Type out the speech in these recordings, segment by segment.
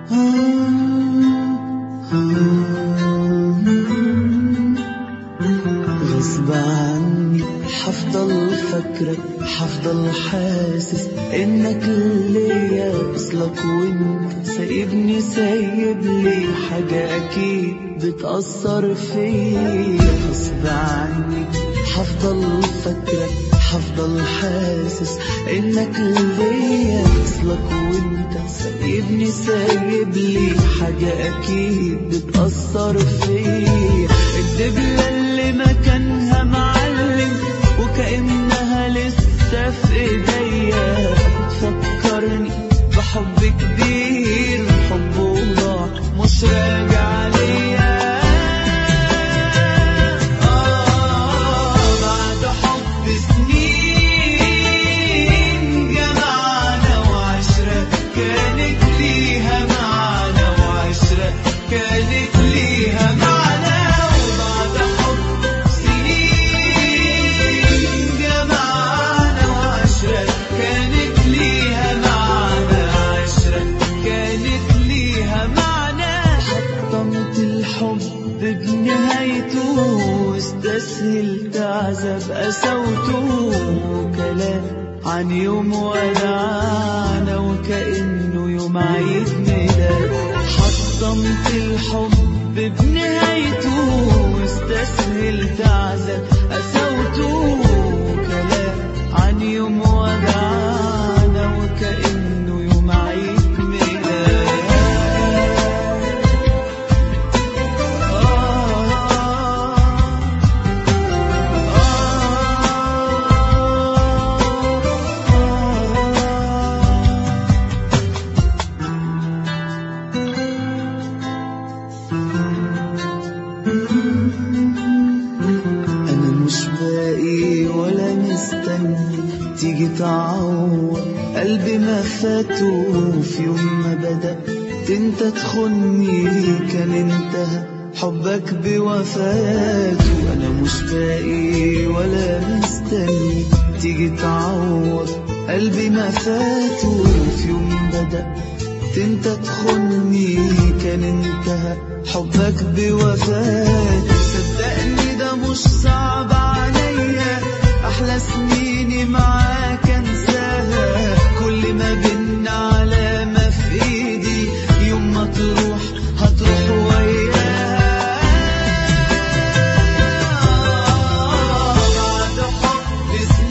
غصب عني حفضل فاكرك حفضل حاسس انك ليا اصلك وانت سايبني سايب لي حاجة اكيد بتأثر فيا غصب عني حفضل فاكرك حفضل حاسس انك ليا اصلك وانت سايبني سايب لي حاجة اكيد بتأثر فيا الدبلة اللي مكانها معلم وكأنها لسه في ايديا بتفكرني بحب كبير حب الله مش راجع ليا آه بعد حب سنين جمعنا وعشرة كانت ليها معنى وعشرة كانت ليها معنى وبعد حب سنين جمعنا وعشرة كانت ليها معنى عشرة كانت ليها معنى حطمت الحب بنهايته واستسهلت عذاب قسوته كلام عن يوم ودعانا وكأنه يوم عيد ميلاد حطمت الحب بنهايته واستسهلت عذاب قسوته كلام عن يوم ودعانا وكأنه يوم عيد ميلاد أنا مش باقي ولا مستني تيجي تعوض قلبي ما فاته في يوم ما بدأت انت تخني كان انتهى حبك بوفاته أنا مش باقي ولا مستني تيجي تعوض قلبي ما فاته في يوم بدأت انت تخني كان انتهى حبك بوفاتي صدقني ده مش صعب عليا احلى سنيني معاك انساها كل ما بينا علامة في ايدي يوم ما تروح هتروح وياها بعد حب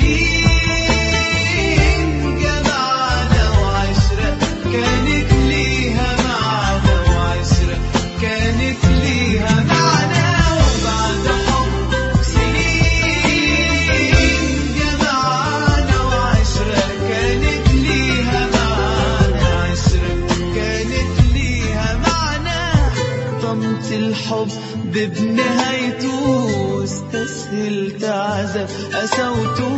سنين جمعنا وعشرة كانت ليها معنى وعشرة كانت ليها معنى وبعد حب سنين جمعنا وعشرة كانت ليها معنى عشرة كانت ليها معنى طمت الحب بنهايته واستسهلت عذاب قسوته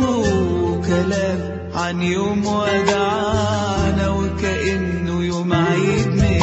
كلام عن يوم ودعانا وكأنه يوم عيد ميلاد